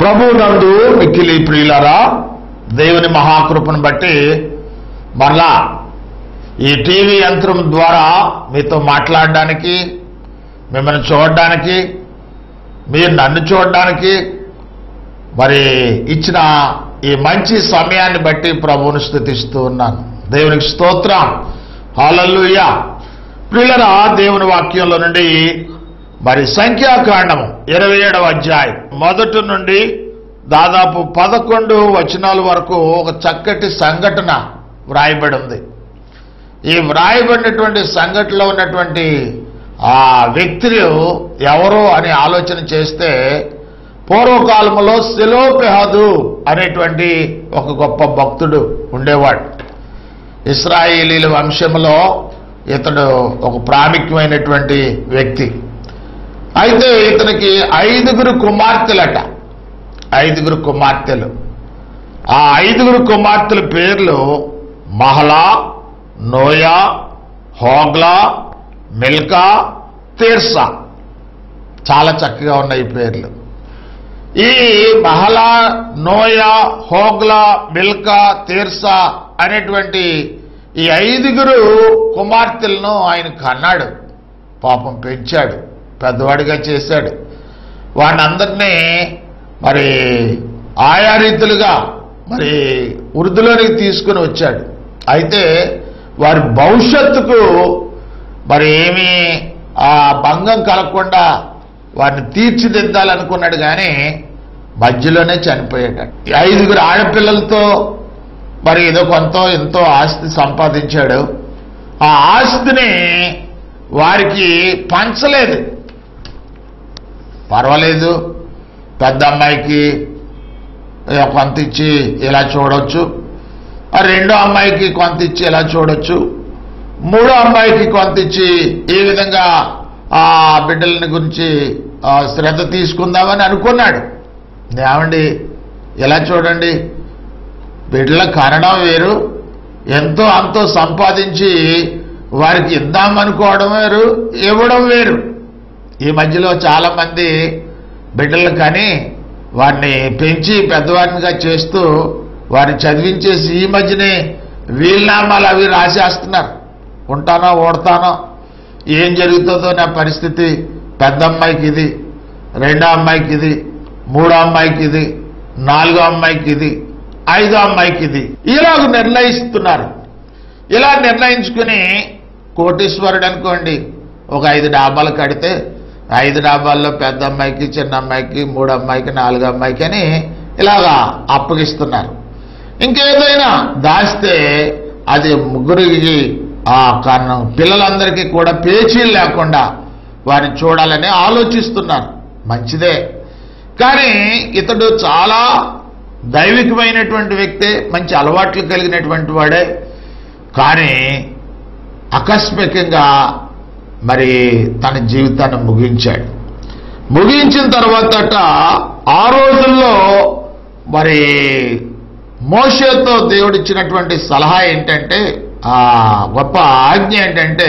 ప్రభు నందు మిక్కిలి ప్రియులరా దేవుని మహాకృపను బట్టి మరలా ఈ టీవీ యంత్రం ద్వారా మీతో మాట్లాడడానికి మిమ్మల్ని చూడడానికి మీరు నన్ను చూడడానికి మరి ఇచ్చిన ఈ మంచి సమయాన్ని బట్టి ప్రభువుని స్థుతిస్తూ ఉన్నాను దేవునికి స్తోత్రం హాలల్లుయ ప్రియులరా దేవుని వాక్యంలో నుండి మరి సంఖ్యాకాండము ఇరవై ఏడవ అధ్యాయం మొదటి నుండి దాదాపు పదకొండు వచనాల వరకు ఒక చక్కటి సంఘటన వ్రాయబడి ఉంది ఈ వ్రాయబడినటువంటి సంఘటనలో ఉన్నటువంటి ఆ వ్యక్తులు ఎవరు అని ఆలోచన చేస్తే పూర్వకాలంలో సెలోపెహదు అనేటువంటి ఒక గొప్ప భక్తుడు ఉండేవాడు ఇస్రాయేలీల వంశంలో ఇతడు ఒక ప్రాముఖ్యమైనటువంటి వ్యక్తి అయితే ఇతనికి ఐదుగురు కుమార్తెలట ఐదుగురు కుమార్తెలు ఆ ఐదుగురు కుమార్తెల పేర్లు Mahlah Noah Hoglah Milcah Tirzah చాలా చక్కగా ఉన్నాయి ఈ పేర్లు ఈ Mahlah Noah Hoglah Milcah Tirzah అనేటువంటి ఈ ఐదుగురు కుమార్తెలను ఆయన కన్నాడు పాపం పెంచాడు పెద్దవాడిగా చేశాడు వాడినందరినీ మరి ఆయా రీతులుగా మరి వృద్ధిలోనికి తీసుకుని వచ్చాడు అయితే వారి భవిష్యత్తుకు మరి ఏమీ ఆ భంగం కలగకుండా వారిని తీర్చిదిద్దాలనుకున్నాడు కానీ మధ్యలోనే చనిపోయాడు ఈ ఐదుగురు ఆడపిల్లలతో మరి ఏదో కొంత ఎంతో ఆస్తి సంపాదించాడు ఆ ఆస్తిని వారికి పంచలేదు పర్వాలేదు పెద్ద అమ్మాయికి ఏ కొంత ఇచ్చి ఇలా చూడొచ్చు ఆ రెండో అమ్మాయికి కొంత ఇచ్చి ఇలా చూడొచ్చు మూడో అమ్మాయికి కొంత ఇచ్చి ఈ విధంగా ఆ బిడ్డలని గురించి ఆ, శ్రద్ధ తీసుకుందామని అనుకున్నాడు ఏమండి ఇలా చూడండి బిడ్డల కనడం వేరు ఎంతో అంతో సంపాదించి వారికి ఇద్దామనుకోవడం వేరు ఇవ్వడం వేరు ఈ మధ్యలో చాలా మంది బిడ్డలు కానీ వారిని పెంచి పెద్దవారినిగా చేస్తూ వారిని చదివించేసి ఈ మధ్యనే వీలునామాలు అవి రాసేస్తున్నారు ఉంటానో ఓడతానో ఏం జరుగుతుందో నా పరిస్థితి పెద్ద అమ్మాయికి ఇది రెండో అమ్మాయికి ఇది మూడో అమ్మాయికి ఇది నాలుగో అమ్మాయికి ఇది ఐదో అమ్మాయికి ఇది ఇలాగ నిర్ణయిస్తున్నారు ఇలా నిర్ణయించుకుని కోటీశ్వరుడు అనుకోండి ఒక ఐదు డాబాలు కడితే ఐదు డాబాల్లో పెద్ద అమ్మాయికి చిన్న అమ్మాయికి మూడు అమ్మాయికి నాలుగు అమ్మాయికి అని ఇలాగా అప్పగిస్తున్నారు ఇంకేదైనా దాస్తే అది ముగ్గురికి ఆ కారణం పిల్లలందరికీ కూడా పేచీలు లేకుండా వారిని చూడాలని ఆలోచిస్తున్నారు మంచిదే కానీ ఇతడు చాలా దైవికమైనటువంటి వ్యక్తే మంచి అలవాట్లు కలిగినటువంటి వాడే కానీ ఆకస్మికంగా మరి తన జీవితాన్ని ముగించాడు ముగించిన తర్వాతట ఆ రోజుల్లో మరి మోషేతో దేవుడిచ్చినటువంటి సలహా ఏంటంటే ఆ గొప్ప ఆజ్ఞ ఏంటంటే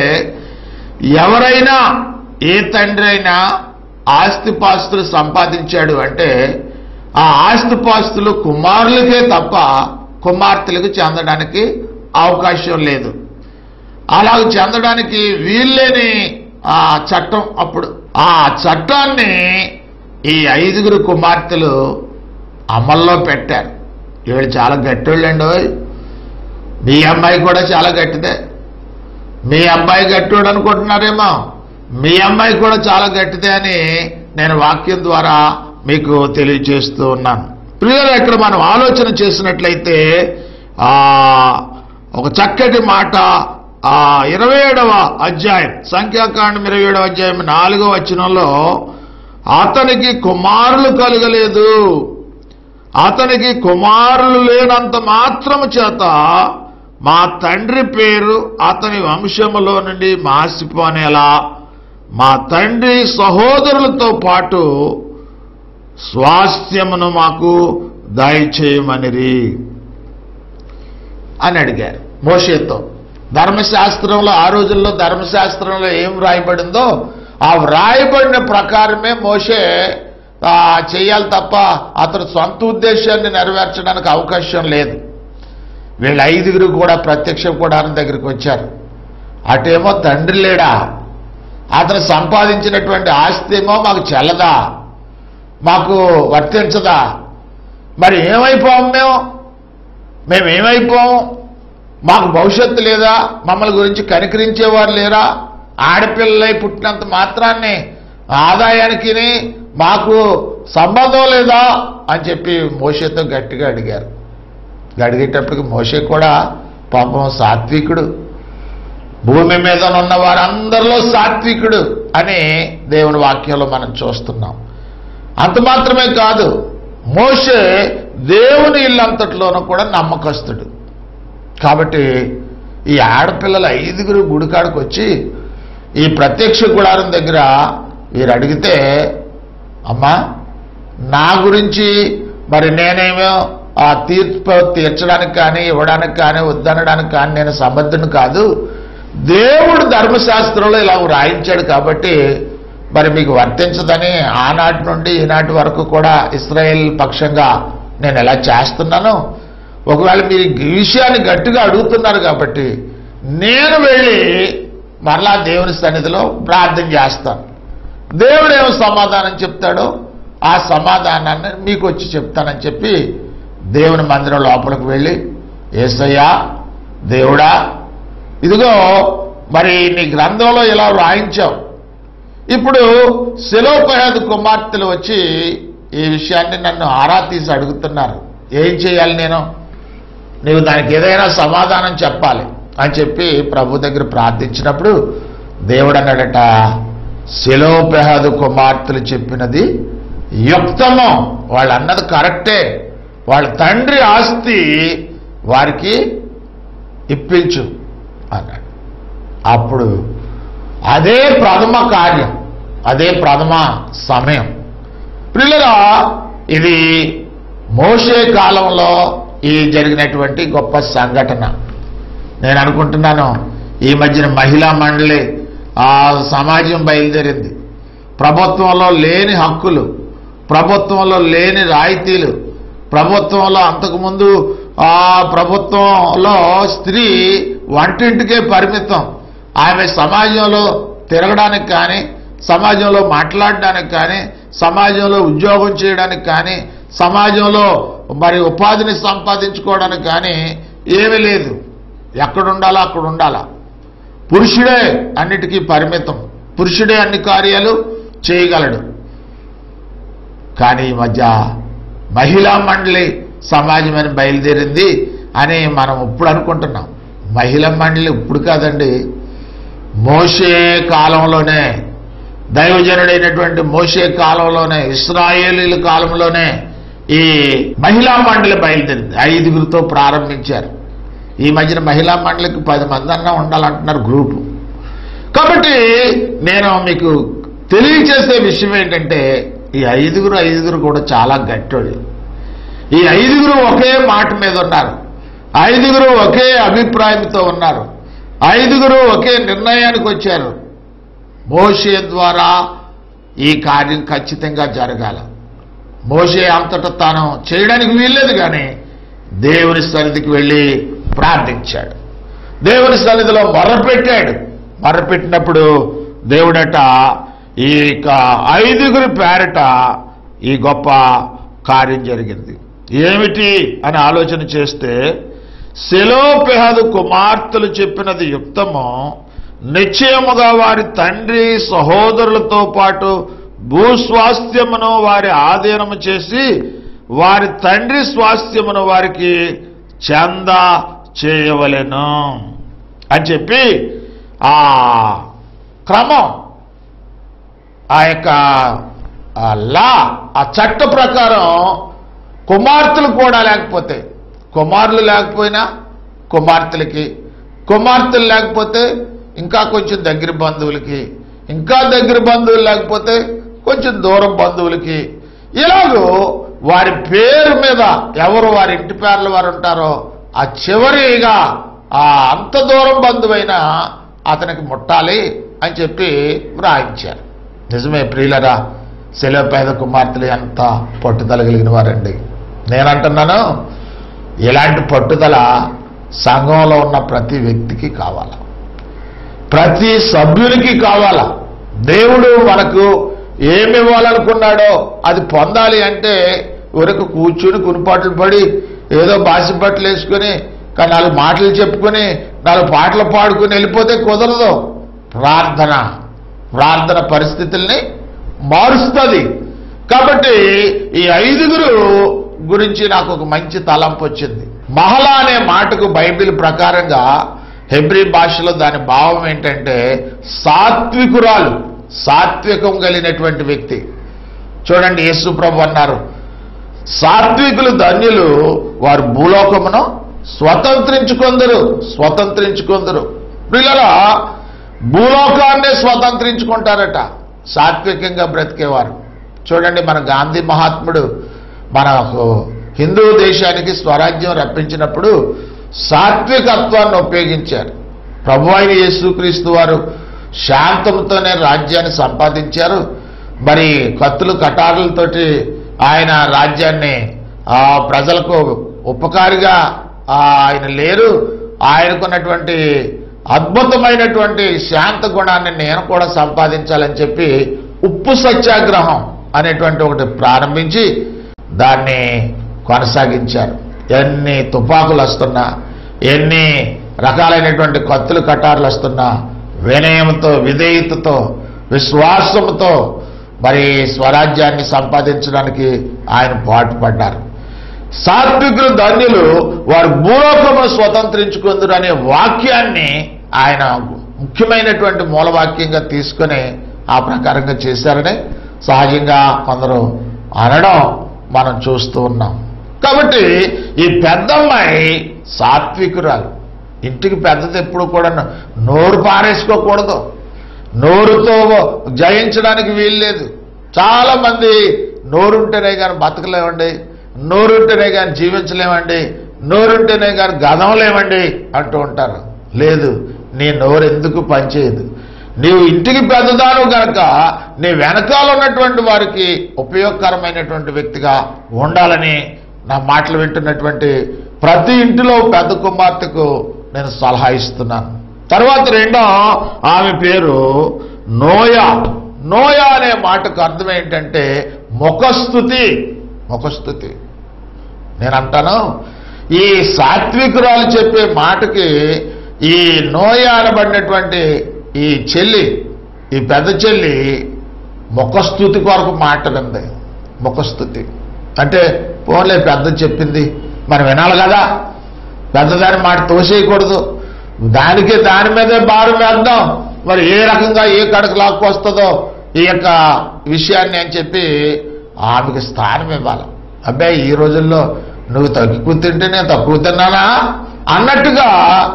ఎవరైనా ఏ తండ్రి అయినా ఆస్తిపాస్తులు సంపాదించాడు అంటే ఆ ఆస్తిపాస్తులు కుమారులకే తప్ప కుమార్తెలకు చెందడానికి అవకాశం లేదు అలాగ చెందడానికి వీల్లేని ఆ చట్టం అప్పుడు ఆ చట్టాన్ని ఈ ఐదుగురు కుమార్తెలు అమల్లో పెట్టారు వీళ్ళు చాలా గట్టోళ్ళండి ఓయ్. మీ అమ్మాయి కూడా చాలా గట్టిదే మీ అబ్బాయి గట్టివాడు అనుకుంటున్నారేమో మీ అమ్మాయి కూడా చాలా గట్టిదే అని నేను వాక్యం ద్వారా మీకు తెలియజేస్తూ ఉన్నాను ప్రియులు ఇక్కడ మనం ఆలోచన చేసినట్లయితే ఆ ఒక చక్కటి మాట ఆ ఇరవై ఏడవ అధ్యాయం సంఖ్యాకాండం ఇరవై ఏడవ అధ్యాయం నాలుగవ వచనంలో అతనికి కుమారులు కలగలేదు అతనికి కుమారులు లేనంత మాత్రము చేత మా తండ్రి పేరు అతని వంశములో నుండి మాసిపోనేలా మా తండ్రి సహోదరులతో పాటు స్వాస్థ్యమును మాకు దయచేయమనిరి అని అడిగారు మోషేతో ధర్మశాస్త్రంలో ఆ రోజుల్లో ధర్మశాస్త్రంలో ఏం వ్రాయబడిందో ఆ వ్రాయబడిన ప్రకారమే మోషే ఆ, చేయాలి తప్ప అతను సొంత ఉద్దేశాన్ని నెరవేర్చడానికి అవకాశం లేదు వీళ్ళ ఐదుగురు కూడా ప్రత్యక్ష కూడారం దగ్గరికి వచ్చారు అటేమో తండ్రి లేడా అతను సంపాదించినటువంటి ఆస్తి ఏమో మాకు చెల్లదా మాకు వర్తించదా మరి ఏమైపోం మేము మేము ఏమైపోం మాకు భవిష్యత్తు లేదా మమ్మల్ని గురించి కనికరించేవారు లేరా ఆడపిల్లలై పుట్టినంత మాత్రాన్ని ఆదాయానికి మాకు సంబంధం లేదా అని చెప్పి మోషతో గట్టిగా అడిగారు అడిగేటప్పటికి మోషే కూడా పాపం సాత్వికుడు భూమి మీద ఉన్న వారందరిలో సాత్వికుడు అని దేవుని వాక్యంలో మనం చూస్తున్నాం అంత మాత్రమే కాదు మోషే దేవుని ఇల్లంతట్లోనూ కూడా నమ్మకస్తుడు కాబట్టి ఈ ఆడపిల్లల ఐదుగురు గుడికాడికి వచ్చి ఈ ప్రత్యక్ష గుడారం దగ్గర వీరు అడిగితే అమ్మా నా గురించి మరి నేనేమో ఆ తీర్పు తీర్చడానికి కానీ ఇవ్వడానికి కానీ వద్దనడానికి కానీ నేను సమర్థుని కాదు దేవుడు ధర్మశాస్త్రంలో ఇలా వ్రాయించాడు కాబట్టి మరి మీకు వర్తించదని ఆనాటి నుండి ఈనాటి వరకు కూడా ఇస్రాయేల్ పక్షంగా నేను ఎలా చేస్తున్నాను ఒకవేళ మీరు ఈ విషయాన్ని గట్టిగా అడుగుతున్నారు కాబట్టి నేను వెళ్ళి మరలా దేవుని సన్నిధిలో ప్రార్థన చేస్తాను దేవుడు ఏమో సమాధానం చెప్తాడో ఆ సమాధానాన్ని మీకు వచ్చి చెప్తానని చెప్పి దేవుని మందిరం లోపలికి వెళ్ళి ఏసయ్యా దేవుడా ఇదిగో మరి నీ గ్రంథంలో ఇలా రాయించావు ఇప్పుడు శిలోపయాదు కుమార్తెలు వచ్చి ఈ విషయాన్ని నన్ను ఆరా తీసి అడుగుతున్నారు ఏం చేయాలి నేను నీవు దానికి ఏదైనా సమాధానం చెప్పాలి అని చెప్పి ప్రభు దగ్గర ప్రార్థించినప్పుడు దేవుడు అన్నాడట శిలోపెహదు కుమార్తెలు చెప్పినది యుక్తము వాళ్ళు అన్నది కరెక్టే వాళ్ళ తండ్రి ఆస్తి వారికి ఇప్పించు అన్నాడు అప్పుడు అదే ప్రథమ కార్యం అదే ప్రథమ సమయం పిల్లరా ఇది మోషే కాలంలో ఈ జరిగినటువంటి గొప్ప సంఘటన నేను అనుకుంటున్నాను ఈ మధ్యన మహిళా మండలి ఆ సమాజం బయలుదేరింది ప్రభుత్వంలో లేని హక్కులు ప్రభుత్వంలో లేని రాయితీలు ప్రభుత్వంలో అంతకుముందు ఆ ప్రభుత్వంలో స్త్రీ వంటింటికే పరిమితం ఆమె సమాజంలో తిరగడానికి కానీ సమాజంలో మాట్లాడడానికి కానీ సమాజంలో ఉద్యోగం చేయడానికి కానీ సమాజంలో మరి ఉపాధిని సంపాదించుకోవడానికి కానీ ఏమీ లేదు ఎక్కడ ఉండాలో అక్కడ ఉండాలా పురుషుడే అన్నిటికీ పరిమితం పురుషుడే అన్ని కార్యాలు చేయగలడు కానీ ఈ మధ్య మహిళా మండలి సమాజం అని బయలుదేరింది అని మనం ఇప్పుడు అనుకుంటున్నాం మహిళా మండలి ఇప్పుడు కాదండి మోషే కాలంలోనే దైవజనుడైనటువంటి మోషే కాలంలోనే ఇస్రాయేలీల కాలంలోనే ఈ మహిళా మండలి బయలుదేరింది ఐదుగురితో ప్రారంభించారు ఈ మధ్యన మహిళా మండలికి పది మంది అన్నా ఉండాలంటున్నారు గ్రూపు కాబట్టి నేను మీకు తెలియచేసే విషయం ఏంటంటే ఈ ఐదుగురు ఐదుగురు కూడా చాలా గట్టోళ్ళు ఈ ఐదుగురు ఒకే మాట మీద ఉన్నారు ఐదుగురు ఒకే అభిప్రాయంతో ఉన్నారు ఐదుగురు ఒకే నిర్ణయానికి వచ్చారు మోషే ద్వారా ఈ కార్యం ఖచ్చితంగా జరగాల మోషే అంతటా తాను చేయడానికి వీల్లేదు కానీ దేవుని సన్నిధికి వెళ్ళి ప్రార్థించాడు దేవుని సన్నిధిలో మొర్రపెట్టాడు మొర్రపెట్టినప్పుడు దేవుడట ఈ యొక్క ఐదుగురి పేరట ఈ గొప్ప కార్యం జరిగింది ఏమిటి అని ఆలోచన చేస్తే శిలోపెహదు కుమార్తెలు చెప్పినది యుక్తము నిశ్చయముగా వారి తండ్రి సహోదరులతో పాటు భూస్వాస్థ్యమును వారి ఆధీనము చేసి వారి తండ్రి స్వాస్థ్యమును వారికి చంద చేయవలెను అని చెప్పి ఆ క్రమం ఆ యొక్క ఆ లా ఆ చట్ట ప్రకారం కుమార్తెలు కూడా లేకపోతే కుమారులు లేకపోయినా కుమార్తెలకి కుమార్తెలు లేకపోతే ఇంకా కొంచెం దగ్గర బంధువులకి ఇంకా దగ్గర బంధువులు లేకపోతే కొంచెం దూరం బంధువులకి ఇలాగూ వారి పేరు మీద ఎవరు వారి ఇంటి పేర్లు వారు ఉంటారో ఆ చివరిగా ఆ అంత దూరం బంధువైనా అతనికి ముట్టాలి అని చెప్పి వ్రాయించారు నిజమే ప్రియులరా శిలపేద కుమార్తెలు ఎంత పట్టుదల కలిగిన వారండి నేనంటున్నాను ఇలాంటి పట్టుదల సంఘంలో ఉన్న ప్రతి వ్యక్తికి కావాలా ప్రతి సభ్యునికి కావాలా దేవుడు మనకు ఏమి ఇవ్వాలనుకున్నాడో అది పొందాలి అంటే వరకు కూర్చుని కునిపాట్లు పడి ఏదో బాసిపట్లు వేసుకుని కా- నాలుగు మాటలు చెప్పుకొని నాలుగు పాటలు పాడుకుని వెళ్ళిపోతే కుదరదు ప్రార్థన ప్రార్థన పరిస్థితుల్ని మారుస్తుంది కాబట్టి ఈ ఐదుగురు గురించి నాకు ఒక మంచి తలంపు వచ్చింది మహళ అనే మాటకు బైబిల్ ప్రకారంగా హెబ్రి భాషలో దాని భావం ఏంటంటే సాత్వికురాలు సాత్వికం కలిగినటువంటి వ్యక్తి చూడండి యేసు ప్రభు అన్నారు సాత్వికులు ధన్యులు వారు భూలోకమును స్వతంత్రించుకొందరు స్వతంత్రించుకొందరు పిల్లల భూలోకాన్నే స్వతంత్రించుకుంటారట సాత్వికంగా బ్రతికేవారు చూడండి మన గాంధీ మహాత్ముడు మనకు హిందూ దేశానికి స్వరాజ్యం రప్పించినప్పుడు సాత్వికత్వాన్ని ఉపయోగించారు ప్రభు అయిన యేసుక్రీస్తు వారు శాంతంతోనే రాజ్యాన్ని సంపాదించారు మరి కత్తులు కటారులతోటి ఆయన రాజ్యాన్ని ఆ ప్రజలకు ఉపకారిగా ఆ, ఆయన లేరు ఆయనకున్నటువంటి అద్భుతమైనటువంటి శాంత గుణాన్ని నేను కూడా సంపాదించాలని చెప్పి ఉప్పు సత్యాగ్రహం అనేటువంటి ఒకటి ప్రారంభించి దాన్ని కొనసాగించారు ఎన్ని తుపాకులు వస్తున్నా ఎన్ని రకాలైనటువంటి కత్తులు కటారులు వస్తున్నా వినయంతో విధేయతతో విశ్వాసంతో మరి స్వరాజ్యాన్ని సంపాదించడానికి ఆయన పాటుపడ్డారు సాత్వికులు ధన్యులు వారు భూలోకము స్వతంత్రించుకుందరు అనే వాక్యాన్ని ఆయన ముఖ్యమైనటువంటి మూలవాక్యంగా తీసుకుని ఆ ప్రకారంగా చేశారని సహజంగా కొందరు అనడం మనం చూస్తూ ఉన్నాం కాబట్టి ఈ పెద్దమ్మాయి సాత్వికురాలు ఇంటికి పెద్దది ఎప్పుడు కూడా నోరు పారేసుకోకూడదు నోరుతో జయించడానికి వీల్లేదు చాలా మంది నోరుంటేనే కానీ బతకలేమండి నోరుంటేనే కానీ జీవించలేమండి నోరుంటేనే కానీ గదవలేమండి అంటూ ఉంటారు లేదు నీ నోరు ఎందుకు పనిచేయదు నీవు ఇంటికి పెద్దదాను గనక నీ వెనకాల ఉన్నటువంటి వారికి ఉపయోగకరమైనటువంటి వ్యక్తిగా ఉండాలని నా మాటలు వింటున్నటువంటి ప్రతి ఇంటిలో పెద్ద కుమార్తెకు నేను సలహా ఇస్తున్నాను తర్వాత రెండో ఆమె పేరు నోయా నోయా అనే మాటకు అర్థం ఏంటంటే ముఖస్థుతి ముఖస్థుతి నేను అంటాను ఈ సాత్వికురాలు చెప్పే మాటకి ఈ నోయ అనబడినటువంటి ఈ చెల్లి ఈ పెద్ద చెల్లి ముఖస్థుతి కొరకు మాట వింది ముఖస్థుతి అంటే పోన్లే పెద్ద చెప్పింది మనం వినాలి కదా పెద్దదాని మాట తోసేయకూడదు దానికే దాని మీదే భారం వేద్దాం మరి ఏ రకంగా ఏ కడకు లాక్కొస్తుందో ఈ యొక్క విషయాన్ని అని చెప్పి ఆమెకి స్థానం ఇవ్వాలి అబ్బాయి ఈ రోజుల్లో నువ్వు తక్కువ తింటే నేను తక్కువ తిన్నానా అన్నట్టుగా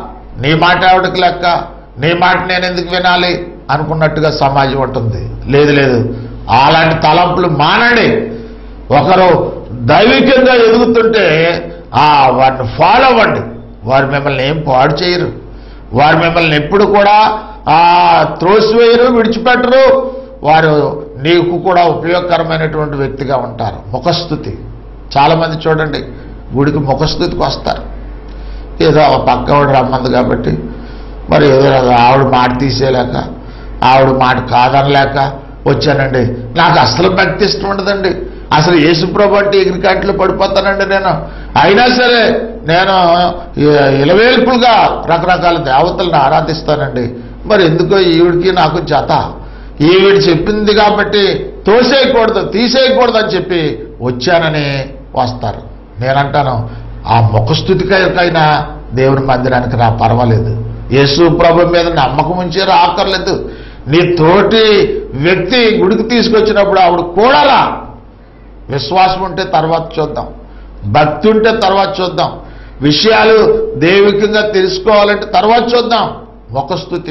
నీ మాట ఆవిడకి లెక్క నీ మాట నేను ఎందుకు వినాలి అనుకున్నట్టుగా సమాజం ఉంటుంది లేదు లేదు అలాంటి తలంపులు మానండి ఒకరు దైవికంగా ఎదుగుతుంటే ఆ వారిని ఫాలో అవ్వండి వారు మిమ్మల్ని ఏం పాడు చేయరు వారు మిమ్మల్ని ఎప్పుడు కూడా ఆ త్రోసివేయరు విడిచిపెట్టరు వారు నీకు కూడా ఉపయోగకరమైనటువంటి వ్యక్తిగా ఉంటారు ముఖస్థుతి చాలా మంది చూడండి గుడికి ముఖస్థుతికి వస్తారు ఏదో ఒక పక్కవాడు రమ్మంది కాబట్టి మరి ఏదో ఆవిడ మాట తీసేయలేక ఆవిడ మాట కాదనలేక వచ్చానండి నాకు అసలు భక్తి ఇష్టం ఉండదండి అసలు యేసుప్రభు అంటే ఎగిరికాట్లో పడిపోతానండి నేను అయినా సరే నేను ఇ- ఇలవేల్పులుగా రకరకాల దేవతలను ఆరాధిస్తానండి మరి ఎందుకో ఈవిడికి నాకు జత ఈవిడ చెప్పింది కాబట్టి తోసేయకూడదు తీసేయకూడదు అని చెప్పి వచ్చానని వస్తారు నేనంటాను ఆ ముఖస్థుతికైనా దేవుని మందిరానికి రా పర్వాలేదు యేసు ప్రభు మీద నమ్మకం ఉంచి రాకర్లేదు నీ తోటి వ్యక్తి గుడికి తీసుకొచ్చినప్పుడు ఆవిడ కూడా రా విశ్వాసం ఉంటే తర్వాత చూద్దాం భక్తి ఉంటే తర్వాత చూద్దాం విషయాలు దైవికంగా తెలుసుకోవాలంటే తర్వాత చూద్దాం ముఖస్థుతి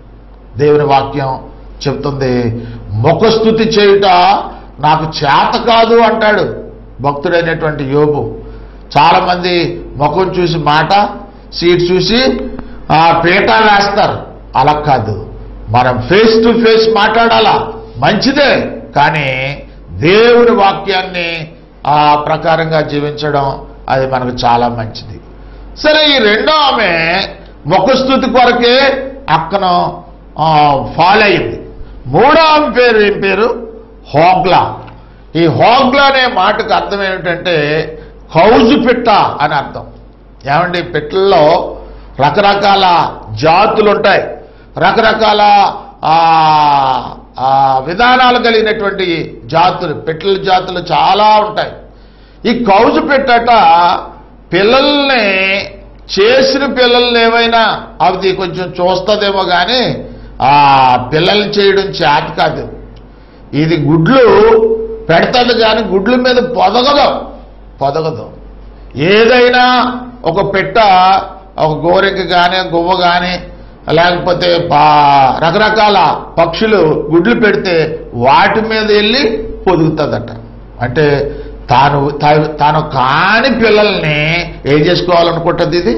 దేవుని వాక్యం చెప్తుంది ముఖస్థుతి చేయుట నాకు చేత కాదు అంటాడు భక్తుడైనటువంటి యోబు చాలా మంది ముఖం చూసి మాట సీట్ చూసి ఆ పీట వేస్తారు అలా కాదు మనం ఫేస్ టు ఫేస్ మాట్లాడాలా మంచిదే కానీ దేవుని వాక్యాన్ని ఆ ప్రకారంగా జీవించడం అది మనకు చాలా మంచిది సరే ఈ రెండో ఆమె ముఖస్థుతి కొరకే అక్కను ఫాలో అయింది మూడో ఆమె పేరు ఏం పేరు హోగ్లా ఈ హోగ్లా అనే మాటకు అర్థం ఏమిటంటే కౌజు పిట్ట అని అర్థం ఏమండి పిట్టల్లో రకరకాల జాతులు ఉంటాయి రకరకాల ఆ, ఆ, విధానాలు కలిగినటువంటి జాతులు పిట్టల జాతులు చాలా ఉంటాయి ఈ కౌజు పెట్టట పిల్లల్ని చేసిన పిల్లల్ని ఏమైనా అది కొంచెం చూస్తుందేమో కానీ ఆ పిల్లల్ని చేయడం చేత కాదు ఇది గుడ్లు పెడతాడు కానీ గుడ్ల మీద పొదగదు పొదగదు ఏదైనా ఒక పెట్ట ఒక గోరెంక కానీ గువ్వ కానీ లేకపోతే పా- రకరకాల పక్షులు గుడ్లు పెడితే వాటి మీద వెళ్ళి పొదుగుతుందట అంటే తాను తా- తాను కాని పిల్లల్ని ఏం చేసుకోవాలనుకుంటుంది ఇది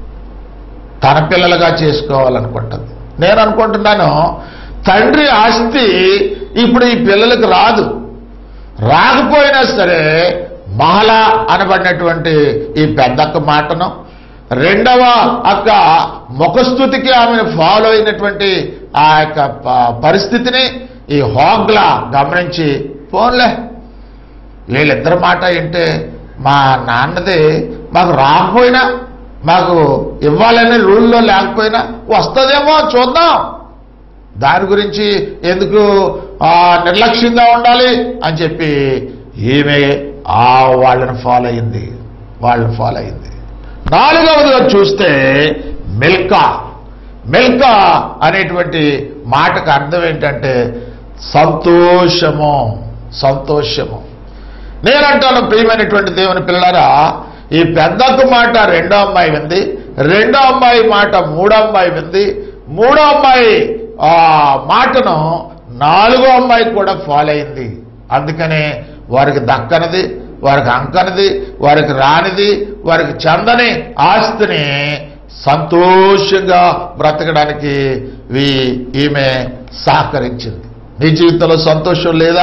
తన పిల్లలుగా చేసుకోవాలనుకుంటుంది నేను అనుకుంటున్నాను తండ్రి ఆస్తి ఇప్పుడు ఈ పిల్లలకు రాదు రాకపోయినా సరే మహళ అనబడినటువంటి ఈ పెద్దక్క మాటను రెండవ అక్క ముఖస్థుతికి ఆమెను ఫాలో అయినటువంటి ఆ యొక్క ప- పరిస్థితిని ఈ హోగ్లా గమనించి పోన్లే వీళ్ళిద్దరి మాట ఏంటే మా నాన్నది మాకు రాకపోయినా మాకు ఇవ్వాలనే రూల్లో లేకపోయినా వస్తుందేమో చూద్దాం దాని గురించి ఎందుకు ఆ, నిర్లక్ష్యంగా ఉండాలి అని చెప్పి ఈమె ఆ వాళ్ళని ఫాలో అయింది వాళ్ళని ఫాలో అయింది నాలుగవదిగా చూస్తే మిల్కా మిల్కా అనేటువంటి మాటకు అర్థం ఏంటంటే సంతోషము సంతోషము నేనంటాను ప్రియమైనటువంటి దేవుని పిల్లరా ఈ పెద్దకు మాట రెండో అమ్మాయి వింది రెండో అమ్మాయి మాట మూడో అమ్మాయి వింది మూడో అమ్మాయి ఆ మాటను నాలుగో అమ్మాయి కూడా ఫాలో అయింది అందుకనే వారికి దక్కనిది వారికి అంకనిది వారికి రానిది వారికి చందని ఆస్తిని సంతోషంగా బ్రతకడానికి వీ- ఈమె సహకరించింది నీ జీవితంలో సంతోషం లేదా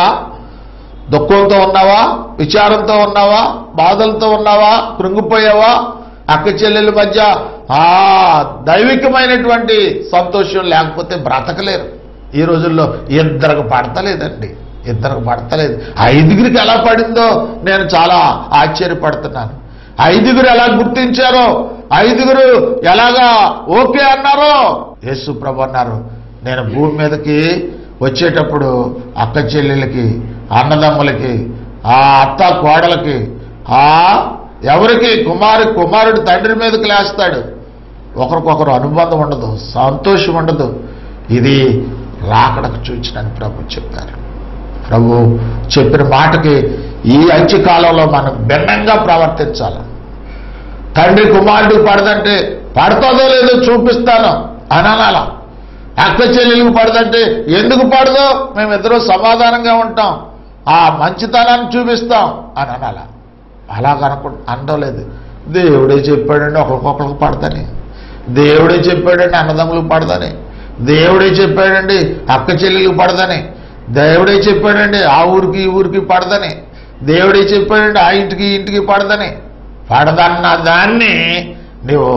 దుఃఖంతో ఉన్నావా విచారంతో ఉన్నావా బాధలతో ఉన్నావా కృంగిపోయావా అక్క చెల్లెల మధ్య ఆ దైవికమైనటువంటి సంతోషం లేకపోతే బ్రతకలేరు ఈ రోజుల్లో ఇద్దరికి పడతలేదండి ఇద్దరికి పడతలేదు ఐదుగురికి ఎలా పడిందో నేను చాలా ఆశ్చర్యపడుతున్నాను ఐదుగురు ఎలా గుర్తించారో ఐదుగురు ఎలాగా ఓకే అన్నారో యేసు ప్రభు అన్నారు నేను భూమి మీదకి వచ్చేటప్పుడు అక్క చెల్లెలకి అన్నదమ్ములకి ఆ అత్త కోడలకి ఆ ఎవరికి కుమారు కుమారుడు తండ్రి మీదకి లేస్తాడు ఒకరికొకరు అనుబంధం ఉండదు సంతోషం ఉండదు ఇది రాకడకు చూచినని ప్రభు చెప్పారు ప్రభు చెప్పిన మాటకి ఈ అంత్యకాలంలో మనం భిన్నంగా ప్రవర్తించాలి తండ్రి కుమారుడికి పడదంటే పడుతుందో లేదో చూపిస్తాను అని అనాల అక్క చెల్లెలకు పడదంటే ఎందుకు పడదో మేమిద్దరూ సమాధానంగా ఉంటాం ఆ మంచితనాన్ని చూపిస్తాం అని అనాల అలా కనుక అనలేదు దేవుడే చెప్పాడండి ఒకరికొకరికి పడదని దేవుడే చెప్పాడండి అన్నదమ్ములకు పడదని దేవుడే చెప్పాడండి అక్క చెల్లెలకు పడదని దేవుడే చెప్పాడండి ఆ ఊరికి ఈ ఊరికి పడదని దేవుడే చెప్పాడండి ఆ ఇంటికి ఈ ఇంటికి పడదని పడదన్న దాన్ని నీవు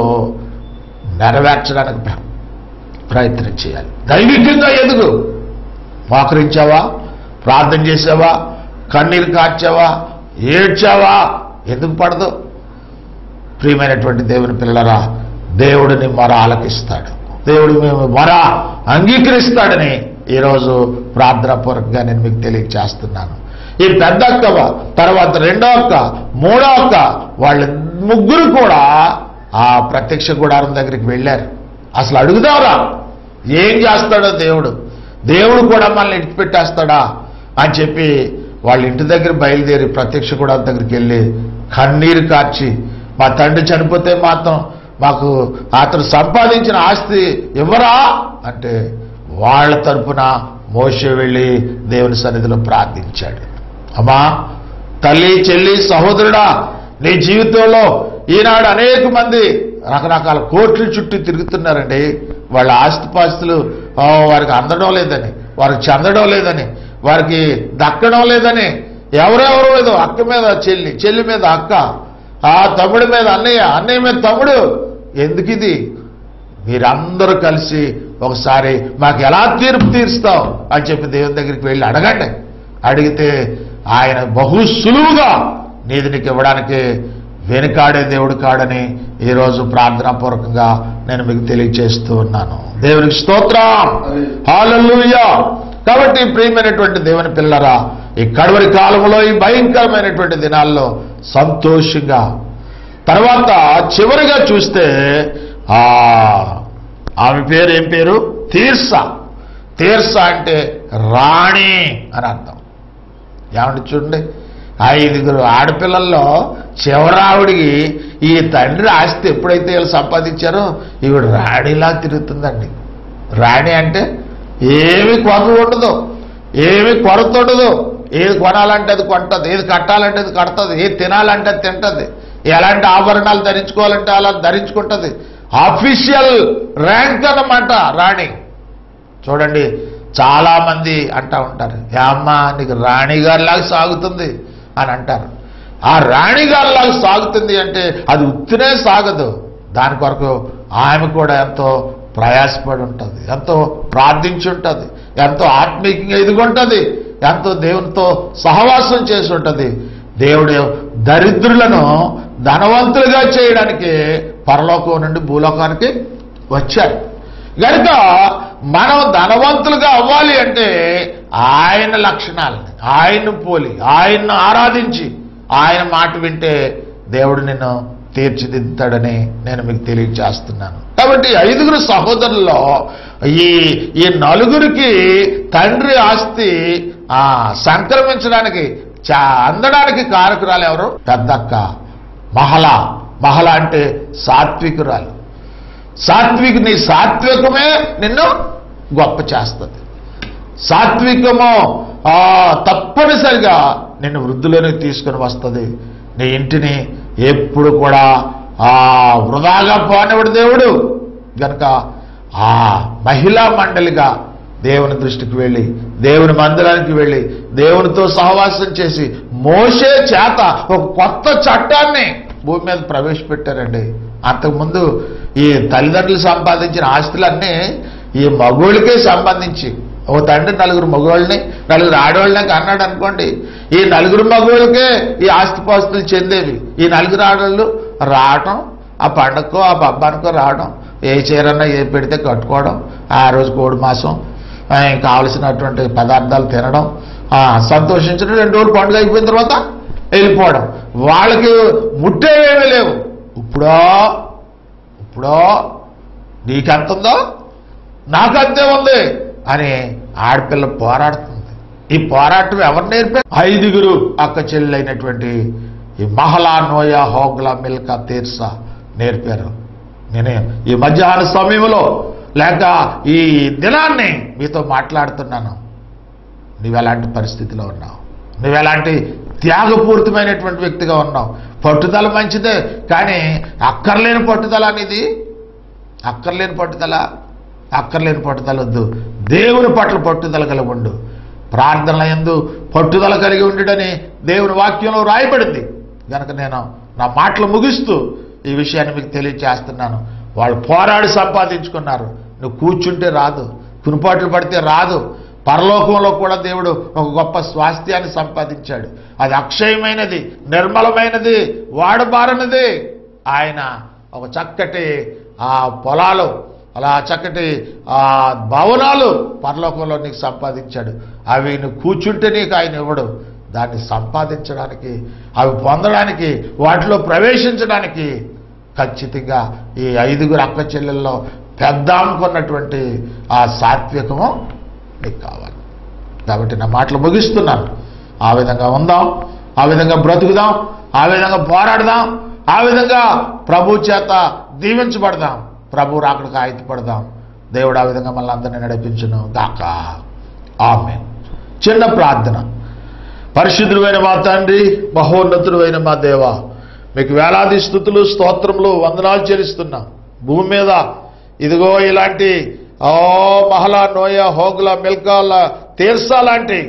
నెరవేర్చడానికి ప్ర- ప్రయత్నం చేయాలి దైవికంగా ఎదుగు మోకరించావా ప్రార్థన చేసావా కన్నీరు కార్చావా ఏడ్చావా ఎందుకు పడదు ప్రియమైనటువంటి దేవుని పిల్లరా దేవుడిని మొర ఆలకిస్తాడు దేవుడు మేము మొర అంగీకరిస్తాడని ఈరోజు ప్రార్థన పూర్వకంగా నేను మీకు తెలియజేస్తున్నాను ఈ పెద్ద అక్క తర్వాత రెండో అక్క మూడో అక్క వాళ్ళ ముగ్గురు కూడా ఆ ప్రత్యక్ష గుడారం దగ్గరికి వెళ్ళారు అసలు అడుగుదారా ఏం చేస్తాడో దేవుడు దేవుడు కూడా మనల్ని ఇడిచిపెట్టేస్తాడా అని చెప్పి వాళ్ళ ఇంటి దగ్గర బయలుదేరి ప్రత్యక్ష గుడారం దగ్గరికి వెళ్ళి కన్నీరు కార్చి మా తండ్రి చనిపోతే మాత్రం మాకు అతను సంపాదించిన ఆస్తి ఇవ్వరా అంటే వాళ్ళ తరపున మోసే వెళ్ళి దేవుని సన్నిధిలో ప్రార్థించాడు అమ్మా తల్లి చెల్లి సహోదరుడా నీ జీవితంలో ఈనాడు అనేక మంది రకరకాల కోట్ల చుట్టూ తిరుగుతున్నారండి వాళ్ళ ఆస్తిపాస్తులు ఆ, వారికి అందడం లేదని వారికి చెందడం లేదని వారికి దక్కడం లేదని ఎవరెవరు మీద అక్క మీద చెల్లి చెల్లి మీద అక్క ఆ తమ్ముడి మీద అన్నయ్య అన్నయ్య మీద తమ్ముడు ఎందుకు ఇది మీరందరూ కలిసి ఒకసారి మాకు ఎలా తీర్పు తీరుస్తావు అని చెప్పి దేవుని దగ్గరికి వెళ్ళి అడగండి అడిగితే ఆయన బహు సులువుగా నీది నీకు ఇవ్వడానికి వెనుకాడే దేవుడు కాడని ఈరోజు ప్రార్థనాపూర్వకంగా నేను మీకు తెలియజేస్తూ ఉన్నాను దేవునికి స్తోత్రం హాలూయా కాబట్టి ప్రియమైనటువంటి దేవుని పిల్లరా ఈ కడవరి కాలంలో ఈ భయంకరమైనటువంటి దినాల్లో సంతోషంగా తర్వాత చివరిగా చూస్తే ఆ ఆమె పేరు ఏం పేరు తీర్సా తీర్సా అంటే రాణి అని అర్థం ఏమంటే చూడండి ఐదుగురు ఆడపిల్లల్లో చివరావిడికి ఈ తండ్రి ఆస్తి ఎప్పుడైతే వీళ్ళు సంపాదించారో ఈవిడ రాణిలా తిరుగుతుందండి రాణి అంటే ఏమి కొరత ఉండదు ఏమి కొరత ఉండదు ఏది కొనాలంటే అది కొంటది ఏది కట్టాలంటే అది కడుతుంది ఏది తినాలంటే అది తింటది ఎలాంటి ఆభరణాలు ధరించుకోవాలంటే అలా ధరించుకుంటది ఆఫీషియల్ ర్యాంక్ అన్నమాట రాణి చూడండి చాలా మంది అంటా ఉంటారు "ఏ అమ్మా నీకు రాణిగారిలాగా సాగుతుంది అని అంటారు ఆ రాణిగారిలాగా సాగుతుంది అంటే అది ఉత్తినే సాగదు దాని కొరకు ఆమె కూడా ఎంతో ప్రయాసపడి ఉంటుంది ఎంతో ప్రార్థించి ఉంటుంది ఎంతో ఆత్మీయంగా ఎదుగుంటుంది ఎంతో దేవునితో సహవాసం చేసి ఉంటుంది దేవుడు దరిద్రులను ధనవంతులుగా చేయడానికి పరలోకం నుండి భూలోకానికి వచ్చారు కనుక మనం ధనవంతులుగా అవ్వాలి అంటే ఆయన లక్షణాలని ఆయన్ను పోలి ఆయన్ను ఆరాధించి ఆయన మాట వింటే దేవుడు నిన్ను తీర్చిదిద్దుతాడని నేను మీకు తెలియజేస్తున్నాను కాబట్టి ఐదుగురు సహోదరుల్లో ఈ ఈ నలుగురికి తండ్రి ఆస్తి ఆ సంక్రమించడానికి చా అందడానికి కారకురాలు ఎవరు పెద్దక్క మహళ మహళ అంటే సాత్వికురాలు సాత్విక నీ సాత్వికమే నిన్ను గొప్ప చేస్తుంది సాత్వికము ఆ, తప్పనిసరిగా నిన్ను వృద్ధిలోనే తీసుకుని వస్తుంది నీ ఇంటిని ఎప్పుడు కూడా ఆ వృధాగా పోనివాడు దేవుడు గనక ఆ మహిళా మండలిగా దేవుని దృష్టికి వెళ్ళి దేవుని మందిరానికి వెళ్ళి దేవునితో సహవాసం చేసి మోసే చేత ఒక కొత్త చట్టాన్ని భూమి మీద ప్రవేశపెట్టారండి అంతకుముందు ఈ తల్లిదండ్రులు సంపాదించిన ఆస్తులన్నీ ఈ మగోళ్ళకే సంబంధించి ఓ తండ్రి నలుగురు మగవాళ్ళని నలుగురు ఆడవాళ్ళని అన్నాడు అనుకోండి ఈ నలుగురు మగవాళ్ళకే ఈ ఆస్తిపాస్తులు చెందేవి ఈ నలుగురు ఆడవాళ్ళు రావటం ఆ పండగకో ఆ పబ్బానికో రావడం ఏ చీరన్నా ఏ పెడితే కట్టుకోవడం ఆ రోజు కోడి మాసం ఆ, కావలసినటువంటి పదార్థాలు తినడం ఆ, సంతోషించడం రెండు రోజులు పండుగ అయిపోయిన తర్వాత వెళ్ళిపోవడం వాళ్ళకి ముట్టేవేమీ లేవు ఇప్పుడో ఇప్పుడో నీకెంత ఉందో నాకంతే ఉంది అని ఆడపిల్ల పోరాడుతుంది ఈ పోరాటం ఎవరు నేర్పారు ఐదుగురు అక్క చెల్లెలైనటువంటి ఈ మహలా నోయ హోగ్లా మిల్కా తీర్సా నేర్పారు నేను ఈ మధ్యాహ్న సమయంలో లేక ఈ దినాన్ని మీతో మాట్లాడుతున్నాను నువ్వెలాంటి పరిస్థితిలో ఉన్నావు నువ్వెలాంటి త్యాగపూరితమైనటువంటి వ్యక్తిగా ఉన్నావు పట్టుదల మంచిదే కానీ అక్కర్లేని పట్టుదల అనేది అక్కర్లేని పట్టుదల అక్కర్లేని పట్టుదల వద్దు దేవుని పట్ల పట్టుదల కలిగి ఉండు ప్రార్థనల ఎందు పట్టుదల కలిగి ఉండుడని దేవుని వాక్యంలో రాయబడింది కనుక నేను నా మాటలు ముగిస్తూ ఈ విషయాన్ని మీకు తెలియజేస్తున్నాను వాళ్ళు పోరాడి సంపాదించుకున్నారు నువ్వు కూర్చుంటే రాదు కునుపాట్లు పడితే రాదు పరలోకంలో కూడా దేవుడు ఒక గొప్ప స్వాస్థ్యాన్ని సంపాదించాడు అది అక్షయమైనది నిర్మలమైనది వాడబారనిది ఆయన ఒక చక్కటి ఆ పొలాలు అలా చక్కటి ఆ భవనాలు పరలోకంలో నీకు సంపాదించాడు అవి నువ్వు కూర్చుంటే నీకు ఆయన ఇవ్వడు దాన్ని సంపాదించడానికి అవి పొందడానికి వాటిలో ప్రవేశించడానికి ఖచ్చితంగా ఈ ఐదుగురు అక్క చెల్లెల్లో పెద్ద అనుకున్నటువంటి ఆ సాత్వికము నీకు కావాలి కాబట్టి నా మాటలు ముగిస్తున్నాను ఆ విధంగా ఉందాం ఆ విధంగా బ్రతుకుదాం ఆ విధంగా పోరాడదాం ఆ విధంగా ప్రభు చేత దీవించబడదాం ప్రభు రాకడికి ఆయుధపడదాం దేవుడు ఆ విధంగా మళ్ళీ అందరినీ నడిపించును గాక ఆమె చిన్న ప్రార్థన పరిశుద్ధుడైన మా తండ్రి మహోన్నతుడైన మా దేవ మీకు వేలాది స్థుతులు స్తోత్రములు వందనాలు చెల్లిస్తున్నాం భూమి మీద ఇదిగో ఇలాంటి ఓ మహలా నోయ హోగుల మిల్కాల తీర్సా లాంటి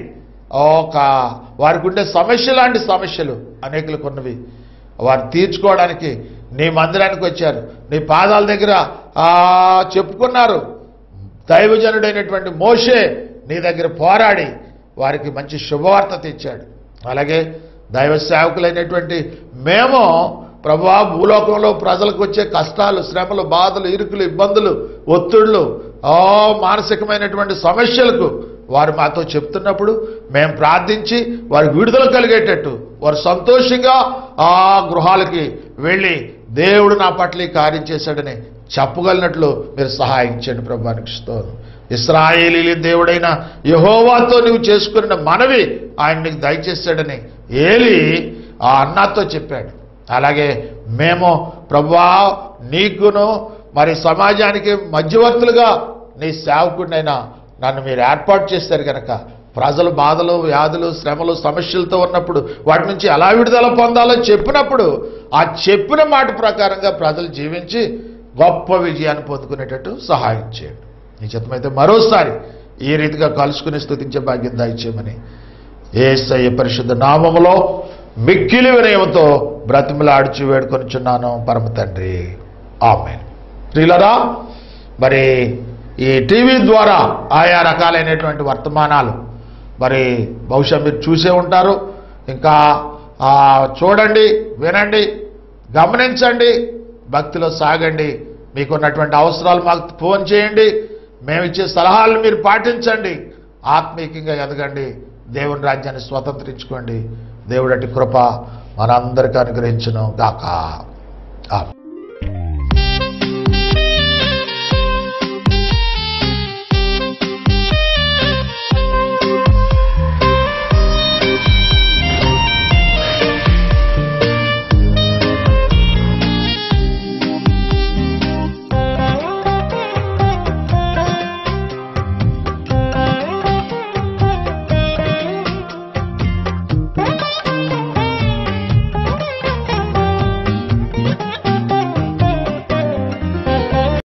ఒక వారికి ఉండే సమస్య లాంటి సమస్యలు అనేకులకు ఉన్నవి వారు తీర్చుకోవడానికి నీ మందిరానికి వచ్చారు నీ పాదాల దగ్గర ఆ చెప్పుకున్నారు దైవజనుడైనటువంటి మోషే నీ దగ్గర పోరాడి వారికి మంచి శుభవార్త తెచ్చాడు అలాగే దైవ సేవకులైనటువంటి మేము ప్రభా భూలోకంలో ప్రజలకు వచ్చే కష్టాలు శ్రమలు బాధలు ఇరుకులు ఇబ్బందులు ఒత్తిళ్లు ఆ మానసికమైనటువంటి సమస్యలకు వారు మాతో చెప్తున్నప్పుడు మేము ప్రార్థించి వారికి విడుదల కలిగేటట్టు వారు సంతోషంగా ఆ గృహాలకి వెళ్ళి దేవుడు నా పట్ల ఈ కార్యం చేశాడని చెప్పగలిగినట్లు మీరు సహాయం చేయండి ప్రభానికి స్తోత్రం ఇస్రాయేలీ దేవుడైన యహోవాతో నువ్వు చేసుకున్న మనవి ఆయన నీకు దయచేశాడని ఏలి ఆ అన్నతో చెప్పాడు అలాగే మేము ప్రభువా నీకును మరి సమాజానికి మధ్యవర్తులుగా నీ సేవకుడినైనా నన్ను మీరు ఏర్పాటు చేశారు కనుక ప్రజలు బాధలు వ్యాధులు శ్రమలు సమస్యలతో ఉన్నప్పుడు వాటి నుంచి ఎలా విడుదల పొందాలో చెప్పినప్పుడు ఆ చెప్పిన మాట ప్రకారంగా ప్రజలు జీవించి గొప్ప విజయాన్ని పొందుకునేటట్టు సహాయం చేయండి నీ చిత్తమైతే మరోసారి ఈ రీతిగా కలుసుకుని స్థుతించే భాగ్యం దయచేయమని ఏసయ్య పరిశుద్ధ నామములో మిక్కిలి వినయంతో బ్రతిమలాడిచి వేడుకొనిచున్నాను పరమ తండ్రి ఆమె ప్రియులరా మరి ఈ టీవీ ద్వారా ఆయా రకాలైనటువంటి వర్తమానాలు మరి బహుశా మీరు చూసే ఉంటారు ఇంకా ఆ, చూడండి వినండి గమనించండి భక్తిలో సాగండి మీకున్నటువంటి అవసరాలు మాకు ఫోన్ చేయండి మేము ఇచ్చే సలహాలు మీరు పాటించండి ఆత్మీయంగా ఎదగండి దేవుని రాజ్యాన్ని స్వతంత్రించుకోండి దేవుడటి కృప మనందరికీ అనుగ్రహించును గాక